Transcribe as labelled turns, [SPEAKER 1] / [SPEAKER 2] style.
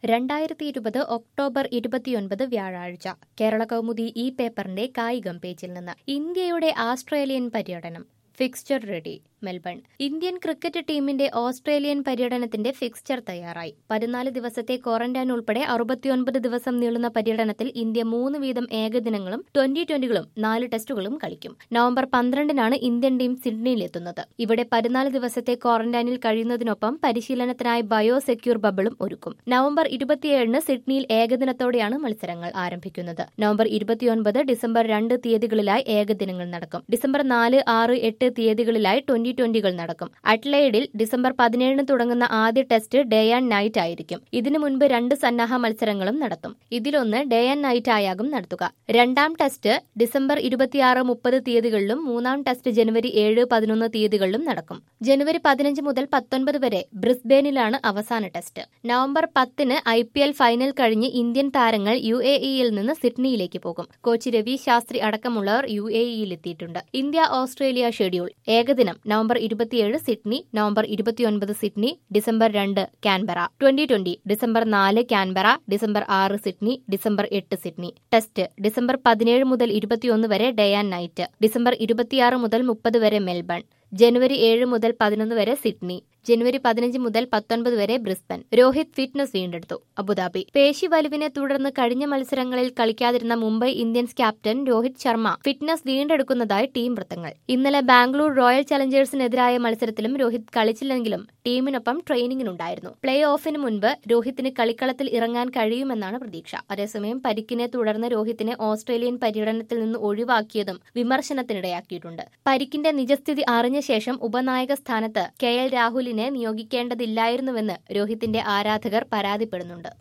[SPEAKER 1] രണ്ടായിരത്തി ഇരുപത് ഒക്ടോബർ ഇരുപത്തിയൊൻപത് വ്യാഴാഴ്ച കേരള കൗമുദി ഈ പേപ്പറിന്റെ കായികം പേജിൽ നിന്ന് ഇന്ത്യയുടെ ആസ്ട്രേലിയൻ പര്യടനം fixture ready Melbourne Indian cricket ടീമിന്റെ ഓസ്ട്രേലിയൻ പര്യടനത്തിന്റെ ഫിക്സ്ചർ തയ്യാറായി പതിനാല് ദിവസത്തെ ക്വാറന്റൈൻ ഉൾപ്പെടെ അറുപത്തിയൊൻപത് ദിവസം നീളുന്ന പര്യടനത്തിൽ ഇന്ത്യ മൂന്ന് വീതം ഏകദിനങ്ങളും ട്വന്റി ട്വന്റികളും നാല് ടെസ്റ്റുകളും കളിക്കും നവംബർ പന്ത്രണ്ടിനാണ് ഇന്ത്യൻ ടീം സിഡ്നിയിലെത്തുന്നത് ഇവിടെ പതിനാല് ദിവസത്തെ ക്വാറന്റൈനിൽ കഴിയുന്നതിനൊപ്പം പരിശീലനത്തിനായി ബയോ സെക്യൂർ ബബിളും ഒരുക്കും നവംബർ ഇരുപത്തിയേഴിന് സിഡ്നിയിൽ ഏകദിനത്തോടെയാണ് മത്സരങ്ങൾ ആരംഭിക്കുന്നത് നവംബർ ഇരുപത്തിയൊൻപത് ഡിസംബർ രണ്ട് തീയതികളിലായി ഏകദിനങ്ങൾ നടക്കും ഡിസംബർ നാല് ആറ് എട്ട് തീയതികളിലായി ട്വന്റി ട്വന്റികൾ നടക്കും അറ്റ്ലൈഡിൽ ഡിസംബർ പതിനേഴിന് തുടങ്ങുന്ന ആദ്യ ടെസ്റ്റ് ഡേ ആൻഡ് നൈറ്റ് ആയിരിക്കും ഇതിനു മുൻപ് രണ്ട് സന്നാഹ മത്സരങ്ങളും നടത്തും ഇതിലൊന്ന് ഡേ ആൻഡ് നൈറ്റ് ആയാകും നടത്തുക രണ്ടാം ടെസ്റ്റ് ഡിസംബർ ഇരുപത്തിയാറ് മുപ്പത് തീയതികളിലും മൂന്നാം ടെസ്റ്റ് ജനുവരി ഏഴ് പതിനൊന്ന് തീയതികളിലും നടക്കും ജനുവരി പതിനഞ്ച് മുതൽ പത്തൊൻപത് വരെ ബ്രിസ്ബേനിലാണ് അവസാന ടെസ്റ്റ് നവംബർ പത്തിന് ഐ പി എൽ ഫൈനൽ കഴിഞ്ഞ് ഇന്ത്യൻ താരങ്ങൾ യു എ ഇയിൽ നിന്ന് സിഡ്നിയിലേക്ക് പോകും കോച്ച് രവി ശാസ്ത്രി അടക്കമുള്ളവർ യു എ ഇയിലെത്തിയിട്ടുണ്ട് ഇന്ത്യ ഓസ്ട്രേലിയ ഷെഡ്യൂൾ ഏകദിനം നവംബർ ഇരുപത്തിയേഴ് സിഡ്നി നവംബർ ഇരുപത്തിയൊൻപത് സിഡ്നി ഡിസംബർ രണ്ട് കാൻബറ ട്വന്റി ട്വന്റി ഡിസംബർ നാല് കാൻബറ ഡിസംബർ ആറ് സിഡ്നി ഡിസംബർ എട്ട് സിഡ്നി ടെസ്റ്റ് ഡിസംബർ പതിനേഴ് മുതൽ ഇരുപത്തിയൊന്ന് വരെ ഡേ ആൻഡ് നൈറ്റ് ഡിസംബർ ഇരുപത്തിയാറ് മുതൽ മുപ്പത് വരെ മെൽബൺ ജനുവരി ഏഴ് മുതൽ പതിനൊന്ന് വരെ സിഡ്നി ജനുവരി പതിനഞ്ച് മുതൽ പത്തൊൻപത് വരെ ബ്രിസ്ബൻ രോഹിത് ഫിറ്റ്നസ് വീണ്ടെടുത്തു അബുദാബി പേശി വലിവിനെ തുടർന്ന് കഴിഞ്ഞ മത്സരങ്ങളിൽ കളിക്കാതിരുന്ന Mumbai Indians captain Rohit Sharma fitness വീണ്ടെടുക്കുന്നതായി ടീം വൃത്തങ്ങൾ ഇന്നലെ ബാംഗ്ലൂർ റോയൽ ചലഞ്ചേഴ്സിനെതിരായ മത്സരത്തിലും രോഹിത് കളിച്ചില്ലെങ്കിലും ടീമിനൊപ്പം ട്രെയിനിങ്ങിനുണ്ടായിരുന്നു പ്ലേ ഓഫിന് മുൻപ് രോഹിത്തിന് കളിക്കളത്തിൽ ഇറങ്ങാൻ കഴിയുമെന്നാണ് പ്രതീക്ഷ അതേസമയം പരിക്കിനെ തുടർന്ന് രോഹിത്തിനെ ഓസ്ട്രേലിയൻ പര്യടനത്തിൽ നിന്ന് ഒഴിവാക്കിയതും വിമർശനത്തിനിടയാക്കിയിട്ടുണ്ട് പരിക്കിന്റെ നിജസ്ഥിതി അറിഞ്ഞ ശേഷം ഉപനായക സ്ഥാനത്ത് കെ എൽ രാഹുലിനെ നിയോഗിക്കേണ്ടതില്ലായിരുന്നുവെന്ന് രോഹിത്തിന്റെ ആരാധകർ പരാതിപ്പെടുന്നുണ്ട്